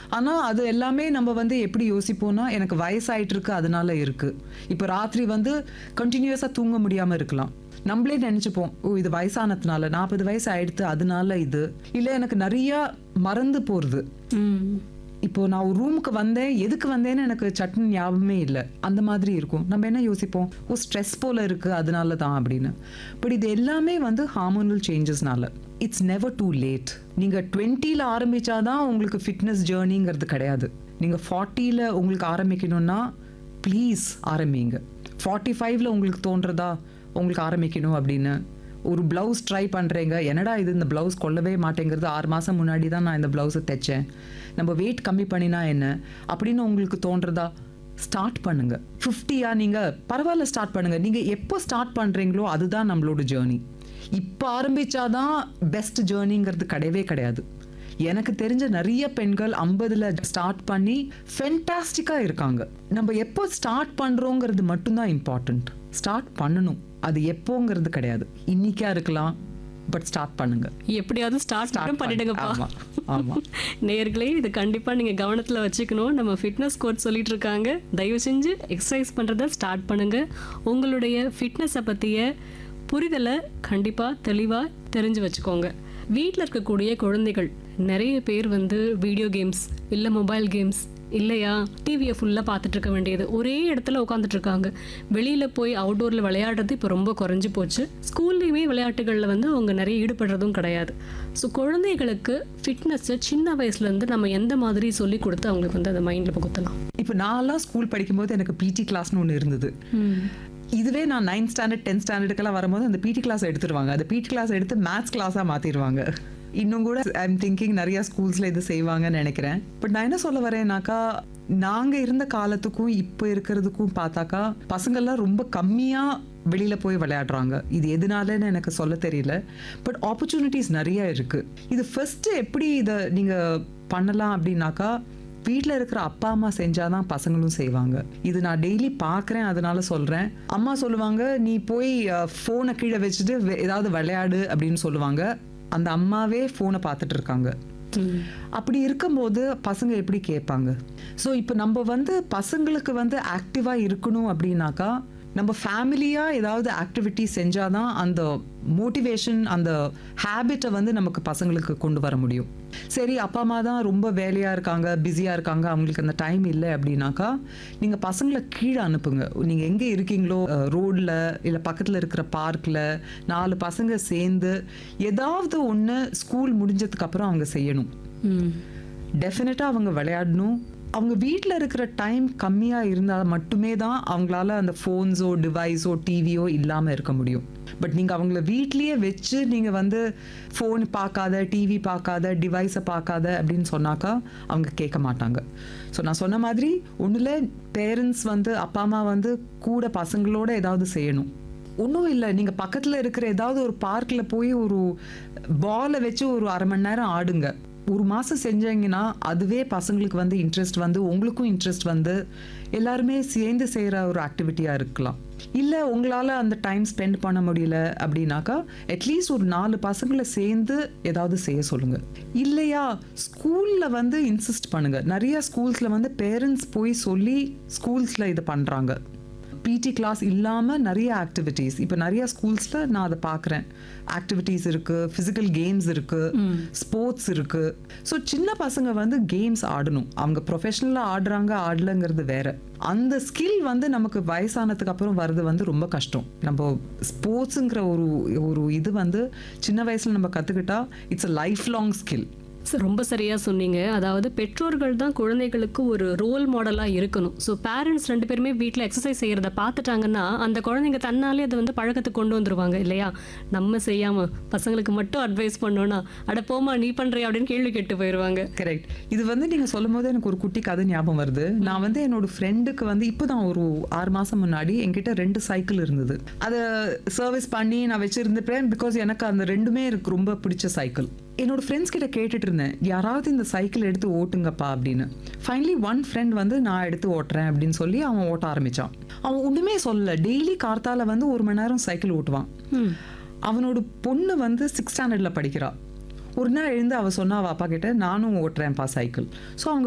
ஆனா அது எல்லாமே நம்ம வந்து எப்படி யோசிப்போம்னா எனக்கு வயசாயிட்டு இருக்கு அதனால இருக்கு இப்போ ராத்திரி வந்து கண்டினியூஸா தூங்க முடியாம இருக்கலாம் நம்மளே நினைச்சுப்போம் ஓ இது வயசானதுனால நாற்பது வயசு ஆயிடுத்து அதனால இது இல்ல எனக்கு நிறைய மறந்து போறது ம் இப்போ நான் ஒரு ரூமுக்கு வந்தேன் எதுக்கு வந்தேன்னு எனக்கு சட்டுன்னு ஞாபகமே இல்லை அந்த மாதிரி இருக்கும் நம்ம என்ன யோசிப்போம் ஓ ஸ்ட்ரெஸ் போல இருக்கு அதனால தான் அப்படின்னு பட் இது எல்லாமே வந்து ஹார்மோனல் சேஞ்சஸ்னால இட்ஸ் நெவர் டூ லேட் நீங்க டுவெண்ட்டியில் ஆரம்பிச்சாதான் உங்களுக்கு ஃபிட்னஸ் ஜேர்னிங்கிறது கிடையாது நீங்க ஃபார்ட்டியில் உங்களுக்கு ஆரம்பிக்கணும்னா ப்ளீஸ் ஆரம்பிங்க ஃபார்ட்டி ஃபைவ்ல உங்களுக்கு தோன்றதா உங்களுக்கு ஆரம்பிக்கணும் அப்படின்னு ஒரு ப்ளவுஸ் ட்ரை பண்ணுறீங்க என்னடா இது இந்த ப்ளவுஸ் கொள்ளவே மாட்டேங்கிறது ஆறு மாதம் முன்னாடி தான் நான் இந்த ப்ளவுஸை தைச்சேன் நம்ம வெயிட் கம்மி பண்ணினா என்ன அப்படின்னு உங்களுக்கு தோன்றதா ஸ்டார்ட் பண்ணுங்க ஃபிஃப்டியா நீங்கள் பரவாயில்ல ஸ்டார்ட் பண்ணுங்க நீங்கள் எப்போ ஸ்டார்ட் பண்ணுறீங்களோ அதுதான் நம்மளோட ஜேர்னி இப்போ ஆரம்பிச்சாதான் பெஸ்ட் ஜேர்னிங்கிறது கிடையவே கிடையாது எனக்கு தெரிஞ்ச நிறைய பெண்கள் ஐம்பதுல ஸ்டார்ட் பண்ணி ஃபென்டாஸ்டிக்காக இருக்காங்க நம்ம எப்போ ஸ்டார்ட் பண்ணுறோங்கிறது மட்டும்தான் இம்பார்ட்டண்ட் ஸ்டார்ட் பண்ணணும் அது எப்போங்கிறது கிடையாது இன்னைக்கா இருக்கலாம் பட் ஸ்டார்ட் பண்ணுங்க எப்படியாவது ஸ்டார்ட் மட்டும் பண்ணிடுங்கப்பா ஆமா ஆமா நேர்களே இது கண்டிப்பா நீங்க கவனத்துல வச்சுக்கணும் நம்ம ஃபிட்னஸ் கோச் சொல்லிட்டு இருக்காங்க தயவு செஞ்சு எக்ஸசைஸ் பண்றத ஸ்டார்ட் பண்ணுங்க உங்களுடைய ஃபிட்னஸை பத்திய புரிதலை கண்டிப்பா தெளிவா தெரிஞ்சு வச்சுக்கோங்க வீட்டில் இருக்கக்கூடிய குழந்தைகள் நிறைய பேர் வந்து வீடியோ கேம்ஸ் இல்லை மொபைல் கேம்ஸ் இல்லையா டிவியை ஃபுல்லாக பார்த்துட்டு இருக்க வேண்டியது ஒரே இடத்துல உட்காந்துட்டு இருக்காங்க வெளியில் போய் அவுட்டோரில் விளையாடுறது இப்போ ரொம்ப குறைஞ்சு போச்சு ஸ்கூல்லையுமே விளையாட்டுகளில் வந்து அவங்க நிறைய ஈடுபடுறதும் கிடையாது ஸோ குழந்தைகளுக்கு ஃபிட்னஸை சின்ன வயசுலேருந்து நம்ம எந்த மாதிரி சொல்லி கொடுத்து அவங்களுக்கு வந்து அதை மைண்டில் புகுத்தலாம் இப்போ நான்லாம் ஸ்கூல் படிக்கும்போது எனக்கு பிடி கிளாஸ்னு ஒன்று இருந்தது இதுவே நான் நைன்த் ஸ்டாண்டர்ட் டென்த் ஸ்டாண்டர்டுக்கெல்லாம் வரும்போது அந்த பிடி கிளாஸ் எடுத்துருவாங்க அந்த பிடி கிளாஸ் எடுத்து மேத்ஸ் கிளாஸாக மாற்றிடுவாங்க இன்னும் கூட ஐ எம் திங்கிங் நிறைய ஸ்கூல்ஸில் இது செய்வாங்கன்னு நினைக்கிறேன் பட் நான் என்ன சொல்ல வரேன்னாக்கா நாங்கள் இருந்த காலத்துக்கும் இப்போ இருக்கிறதுக்கும் பார்த்தாக்கா பசங்கள்லாம் ரொம்ப கம்மியாக வெளியில் போய் விளையாடுறாங்க இது எதனாலன்னு எனக்கு சொல்ல தெரியல பட் ஆப்பர்ச்சுனிட்டிஸ் நிறைய இருக்குது இது ஃபர்ஸ்ட் எப்படி இதை நீங்கள் பண்ணலாம் அப்படின்னாக்கா வீட்டில் இருக்கிற அப்பா அம்மா செஞ்சாதான் பசங்களும் செய்வாங்க இது நான் டெய்லி பார்க்குறேன் அதனால சொல்கிறேன் அம்மா சொல்லுவாங்க நீ போய் ஃபோனை கீழே வச்சுட்டு வே- ஏதாவது விளையாடு அப்படின்னு சொல்லுவாங்க அந்த அம்மாவே ஃபோனை பார்த்துட்டு இருக்காங்க அப்படி இருக்கும்போது பசங்க எப்படி கேட்பாங்க ஸோ இப்போ நம்ம வந்து பசங்களுக்கு வந்து ஆக்டிவாக இருக்கணும் அப்படின்னாக்கா நம்ம ஃபேமிலியாக ஏதாவது ஆக்டிவிட்டி செஞ்சாதான் அந்த மோட்டிவேஷன் அந்த ஹேபிட்டை வந்து நமக்கு பசங்களுக்கு கொண்டு வர முடியும் சரி அப்பா அம்மா தான் ரொம்ப வேலையாக இருக்காங்க பிஸியாக இருக்காங்க அவங்களுக்கு அந்த டைம் இல்லை அப்படின்னாக்கா நீங்கள் பசங்களை கீழே அனுப்புங்க நீங்கள் எங்கே இருக்கீங்களோ ரோடில் இல்லை பக்கத்தில் இருக்கிற பார்க்கில் நாலு பசங்க சேர்ந்து ஏதாவது ஒன்று ஸ்கூல் முடிஞ்சதுக்கப்புறம் அவங்க செய்யணும் டெஃபினட்டாக அவங்க விளையாடணும் அவங்க வீட்டில் இருக்கிற டைம் கம்மியாக இருந்தால் மட்டுமே தான் அவங்களால அந்த ஃபோன்ஸோ டிவைஸோ டிவியோ இல்லாமல் இருக்க முடியும் பட் நீங்கள் அவங்கள வீட்லேயே வச்சு நீங்கள் வந்து ஃபோன் பார்க்காத டிவி பார்க்காத டிவைஸை பார்க்காத அப்படின்னு சொன்னாக்கா அவங்க கேட்க மாட்டாங்க ஸோ நான் சொன்ன மாதிரி ஒன்றில் பேரண்ட்ஸ் வந்து அப்பா அம்மா வந்து கூட பசங்களோட ஏதாவது செய்யணும் ஒன்றும் இல்லை நீங்கள் பக்கத்தில் இருக்கிற ஏதாவது ஒரு பார்க்கில் போய் ஒரு பாலை வச்சு ஒரு அரை மணி நேரம் ஆடுங்க ஒரு மாதம் செஞ்சீங்கன்னா அதுவே பசங்களுக்கு வந்து இன்ட்ரெஸ்ட் வந்து உங்களுக்கும் இன்ட்ரெஸ்ட் வந்து எல்லாருமே சேர்ந்து செய்கிற ஒரு ஆக்டிவிட்டியாக இருக்கலாம் இல்லை உங்களால் அந்த டைம் ஸ்பெண்ட் பண்ண முடியல அப்படின்னாக்கா அட்லீஸ்ட் ஒரு நாலு பசங்களை சேர்ந்து ஏதாவது செய்ய சொல்லுங்கள் இல்லையா ஸ்கூலில் வந்து இன்சிஸ்ட் பண்ணுங்கள் நிறைய ஸ்கூல்ஸில் வந்து பேரண்ட்ஸ் போய் சொல்லி ஸ்கூல்ஸில் இது பண்ணுறாங்க பிடி கிளாஸ் இல்லாமல் நிறைய ஆக்டிவிட்டீஸ் இப்போ நிறைய ஸ்கூல்ஸில் நான் அதை பார்க்குறேன் ஆக்டிவிட்டீஸ் இருக்குது ஃபிசிக்கல் கேம்ஸ் இருக்குது ஸ்போர்ட்ஸ் இருக்குது ஸோ சின்ன பசங்க வந்து கேம்ஸ் ஆடணும் அவங்க ப்ரொஃபஷனலாக ஆடுறாங்க ஆடலங்கிறது வேற அந்த ஸ்கில் வந்து நமக்கு வயசானதுக்கு அப்புறம் வர்றது வந்து ரொம்ப கஷ்டம் நம்ம ஸ்போர்ட்ஸுங்கிற ஒரு ஒரு இது வந்து சின்ன வயசில் நம்ம கற்றுக்கிட்டா it's a lifelong skill ச- ரொம்ப சரியா சொன்னீங்க அதாவது பெற்றோர்கள் தான் குழந்தைகளுக்கு ஒரு ரோல் மாடலா இருக்கணும் ஸோ பேரண்ட்ஸ் ரெண்டு பேருமே வீட்டில் எக்ஸசைஸ் செய்யறத பார்த்துட்டாங்கன்னா அந்த குழந்தைங்க தன்னாலே அதை வந்து பழக்கத்துக்கு கொண்டு வந்துருவாங்க இல்லையா நம்ம செய்யாம பசங்களுக்கு மட்டும் அட்வைஸ் பண்ணோம்னா அட போமா நீ பண்றியா அப்படின்னு கேள்வி கேட்டு போயிடுவாங்க கரெக்ட் இது வந்து நீங்க சொல்லும் போது எனக்கு ஒரு குட்டி கதை ஞாபகம் வருது நான் வந்து என்னோட ஃப்ரெண்டுக்கு வந்து இப்போதான் ஒரு ஆறு மாசம் முன்னாடி என்கிட்ட ரெண்டு சைக்கிள் இருந்தது அதை சர்வீஸ் பண்ணி நான் வச்சிருந்துப்பேன் பிகாஸ் எனக்கு அந்த ரெண்டுமே எனக்கு ரொம்ப பிடிச்ச சைக்கிள் என்னோட ஃப்ரெண்ட்ஸ் கிட்ட கேட்டுட்டு இருந்தேன் யாராவது இந்த சைக்கிள் எடுத்து ஓட்டுங்கப்பா அப்படின்னு ஃபைனலி ஒன் ஃப்ரெண்ட் வந்து நான் எடுத்து ஓட்டுறேன் அப்படின்னு சொல்லி அவன் ஓட்ட ஆரம்பிச்சான் அவன் ஒண்ணுமே சொல்லல டெய்லி கார்த்தால வந்து ஒரு மணி நேரம் சைக்கிள் ஓட்டுவான் அவனோட பொண்ணு வந்து சிக்ஸ் ஸ்டாண்டர்ட்ல படிக்கிறா ஒரு நாள் எழுந்து அவ சொன்னா அவ அப்பா கிட்ட நானும் ஓட்டுறேன்ப்பா சைக்கிள் ஸோ அவங்க